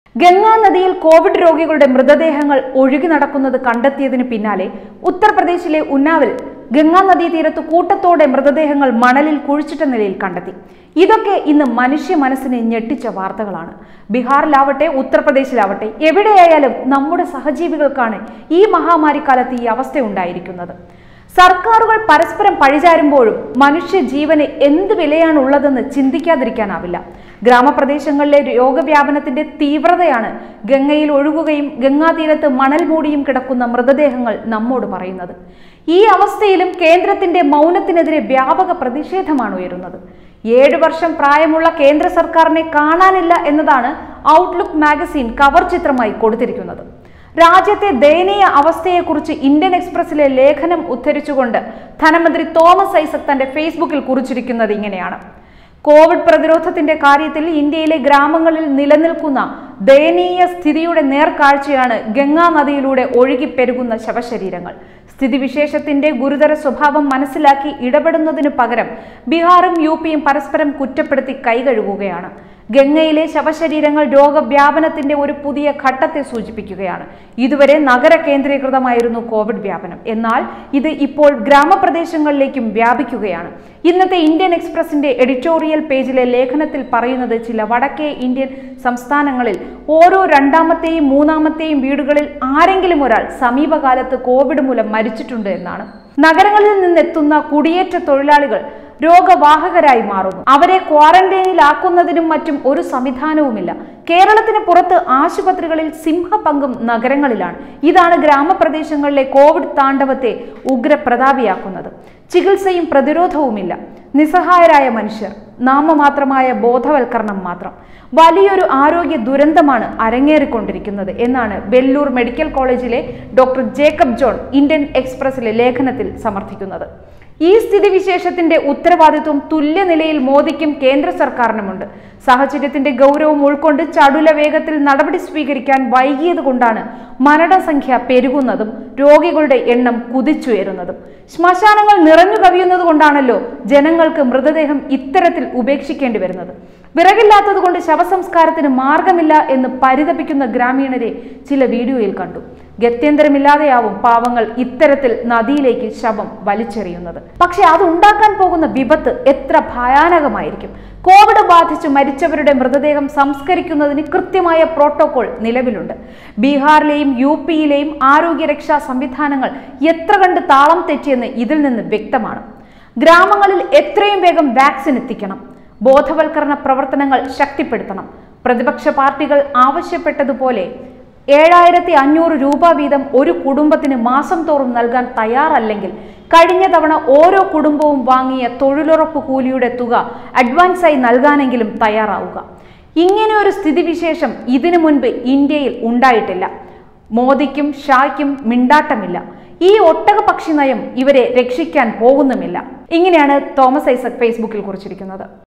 ഗംഗാ നദിയിൽ കോവിഡ് രോഗികളുടെ മൃതദേഹങ്ങൾ ഒഴുകി നടക്കുന്നത് കണ്ടെത്തിയതിന് പിന്നാലെ ഉത്തർപ്രദേശിലെ ഉന്നാവിൽ ഗംഗാ നദീതീരത്ത് കൂട്ടത്തോടെ മൃതദേഹങ്ങൾ മണലിൽ കുഴിച്ചിട്ട നിലയിൽ കണ്ടെത്തി ഇതൊക്കെ ഇന്ന് മനുഷ്യ മനസ്സിനെ ഞെട്ടിച്ച വാർത്തകളാണ് ബീഹാറിലാവട്ടെ ഉത്തർപ്രദേശിലാവട്ടെ എവിടെയായാലും നമ്മുടെ സഹജീവികൾക്കാണ് ഈ മഹാമാരിക്കാലത്ത് ഈ അവസ്ഥ ഉണ്ടായിരിക്കുന്നത് സർക്കാരുകൾ പരസ്പരം പഴിചാരുമ്പോഴും മനുഷ്യ ജീവന് എന്ത് വിലയാണ് ഉള്ളതെന്ന് ചിന്തിക്കാതിരിക്കാനാവില്ല ഗ്രാമപ്രദേശങ്ങളിലെ രോഗവ്യാപനത്തിന്റെ തീവ്രതയാണ് ഗംഗയിൽ ഒഴുകുകയും ഗംഗാതീരത്ത് മണൽ മൂടിയും കിടക്കുന്ന മൃതദേഹങ്ങൾ നമ്മോട് പറയുന്നത് ഈ അവസ്ഥയിലും കേന്ദ്രത്തിന്റെ മൗനത്തിനെതിരെ വ്യാപക പ്രതിഷേധമാണ് ഉയരുന്നത് ഏഴു വർഷം പ്രായമുള്ള കേന്ദ്ര സർക്കാരിനെ കാണാനില്ല എന്നതാണ് ഔട്ട്ലുക്ക് മാഗസിൻ കവർ ചിത്രമായി കൊടുത്തിരിക്കുന്നത് രാജ്യത്തെ ദയനീയ അവസ്ഥയെക്കുറിച്ച് ഇന്ത്യൻ എക്സ്പ്രസിലെ ലേഖനം ഉദ്ധരിച്ചുകൊണ്ട് ധനമന്ത്രി തോമസ് ഐസക് തന്റെ ഫേസ്ബുക്കിൽ കുറിച്ചിരിക്കുന്നത് ഇങ്ങനെയാണ് കോവിഡ് പ്രതിരോധത്തിന്റെ കാര്യത്തിൽ ഇന്ത്യയിലെ ഗ്രാമങ്ങളിൽ നിലനിൽക്കുന്ന ദയനീയ സ്ഥിതിയുടെ നേർക്കാഴ്ചയാണ് ഗംഗാ നദിയിലൂടെ ഒഴുകിപ്പെരുകുന്ന ശവശരീരങ്ങൾ സ്ഥിതിവിശേഷത്തിന്റെ ഗുരുതര സ്വഭാവം മനസ്സിലാക്കി ഇടപെടുന്നതിനു പകരം ബീഹാറും യു പിയും പരസ്പരം കുറ്റപ്പെടുത്തി കൈകഴുകുകയാണ് ഗംഗയിലെ ശവശരീരങ്ങൾ രോഗവ്യാപനത്തിന്റെ ഒരു പുതിയ ഘട്ടത്തെ സൂചിപ്പിക്കുകയാണ് ഇതുവരെ നഗര കേന്ദ്രീകൃതമായിരുന്നു കോവിഡ് വ്യാപനം എന്നാൽ ഇത് ഇപ്പോൾ ഗ്രാമപ്രദേശങ്ങളിലേക്കും വ്യാപിക്കുകയാണ് ഇന്നത്തെ ഇന്ത്യൻ എക്സ്പ്രസിന്റെ എഡിറ്റോറിയൽ പേജിലെ ലേഖനത്തിൽ പറയുന്നത് ചില വടക്കേ ഇന്ത്യൻ സംസ്ഥാനങ്ങളിൽ ഓരോ രണ്ടാമത്തെയും മൂന്നാമത്തെയും വീടുകളിൽ ആരെങ്കിലും ഒരാൾ സമീപകാലത്ത് കോവിഡ് മൂലം മരിച്ചിട്ടുണ്ട് എന്നാണ് നഗരങ്ങളിൽ നിന്നെത്തുന്ന കുടിയേറ്റ തൊഴിലാളികൾ രോഗവാഹകരായി മാറുന്നു അവരെ ക്വാറന്റൈനിലാക്കുന്നതിനും മറ്റും ഒരു സംവിധാനവുമില്ല കേരളത്തിന് പുറത്ത് ആശുപത്രികളിൽ സിംഹപങ്കും നഗരങ്ങളിലാണ് ഇതാണ് ഗ്രാമപ്രദേശങ്ങളിലെ കോവിഡ് താണ്ഡവത്തെ ഉഗ്രപ്രതാപിയാക്കുന്നത് ചികിത്സയും പ്രതിരോധവുമില്ല നിസ്സഹായരായ മനുഷ്യർ നാമമാത്രമായ ബോധവൽക്കരണം മാത്രം വലിയൊരു ആരോഗ്യ ദുരന്തമാണ് അരങ്ങേറിക്കൊണ്ടിരിക്കുന്നത് എന്നാണ് വെല്ലൂർ മെഡിക്കൽ കോളേജിലെ ഡോക്ടർ ജേക്കബ് ജോൺ ഇന്ത്യൻ എക്സ്പ്രസിലെ ലേഖനത്തിൽ സമർത്ഥിക്കുന്നത് ഈ സ്ഥിതിവിശേഷത്തിന്റെ ഉത്തരവാദിത്വം തുല്യനിലയിൽ മോദിക്കും കേന്ദ്ര സർക്കാരിനുമുണ്ട് സാഹചര്യത്തിന്റെ ഗൗരവം ഉൾക്കൊണ്ട് ചടുല വേഗത്തിൽ നടപടി സ്വീകരിക്കാൻ വൈകിയത് കൊണ്ടാണ് മരണസംഖ്യ പെരുകുന്നതും രോഗികളുടെ എണ്ണം കുതിച്ചുയരുന്നതും ശ്മശാനങ്ങൾ നിറഞ്ഞു കവിയുന്നത് കൊണ്ടാണല്ലോ ജനങ്ങൾക്ക് മൃതദേഹം ഇത്തരത്തിൽ ഉപേക്ഷിക്കേണ്ടി വരുന്നത് വിറകില്ലാത്തത് കൊണ്ട് ശവസംസ്കാരത്തിന് മാർഗമില്ല എന്ന് പരിതപിക്കുന്ന ഗ്രാമീണരെ ചില വീഡിയോയിൽ കണ്ടു ഗത്യന്തരമില്ലാതെയാവും പാവങ്ങൾ ഇത്തരത്തിൽ നദിയിലേക്ക് ശവം വലിച്ചെറിയുന്നത് പക്ഷെ അതുണ്ടാക്കാൻ പോകുന്ന വിപത്ത് എത്ര ഭയാനകമായിരിക്കും കോവിഡ് ബാധിച്ച് മരിച്ചവരുടെ മൃതദേഹം സംസ്കരിക്കുന്നതിന് കൃത്യമായ പ്രോട്ടോകോൾ നിലവിലുണ്ട് ബീഹാറിലെയും യു പിയിലെയും ആരോഗ്യരക്ഷാ സംവിധാനങ്ങൾ എത്ര കണ്ട് താളം തെറ്റിയെന്ന് ഇതിൽ നിന്ന് വ്യക്തമാണ് ഗ്രാമങ്ങളിൽ എത്രയും വേഗം വാക്സിൻ എത്തിക്കണം ബോധവൽക്കരണ പ്രവർത്തനങ്ങൾ ശക്തിപ്പെടുത്തണം പ്രതിപക്ഷ പാർട്ടികൾ ആവശ്യപ്പെട്ടതുപോലെ ഏഴായിരത്തി അഞ്ഞൂറ് രൂപ വീതം ഒരു കുടുംബത്തിന് മാസം തോറും നൽകാൻ തയ്യാറല്ലെങ്കിൽ കഴിഞ്ഞ തവണ ഓരോ കുടുംബവും വാങ്ങിയ തൊഴിലുറപ്പ് കൂലിയുടെ തുക അഡ്വാൻസായി നൽകാനെങ്കിലും തയ്യാറാവുക ഇങ്ങനെ ഒരു സ്ഥിതിവിശേഷം ഇതിനു മുൻപ് ഇന്ത്യയിൽ ഉണ്ടായിട്ടില്ല മോദിക്കും ഷായ്ക്കും മിണ്ടാട്ടമില്ല ഈ ഒട്ടകപക്ഷി നയം ഇവരെ രക്ഷിക്കാൻ പോകുന്നുമില്ല ഇങ്ങനെയാണ് തോമസ് ഐസക് ഫേസ്ബുക്കിൽ കുറിച്ചിരിക്കുന്നത്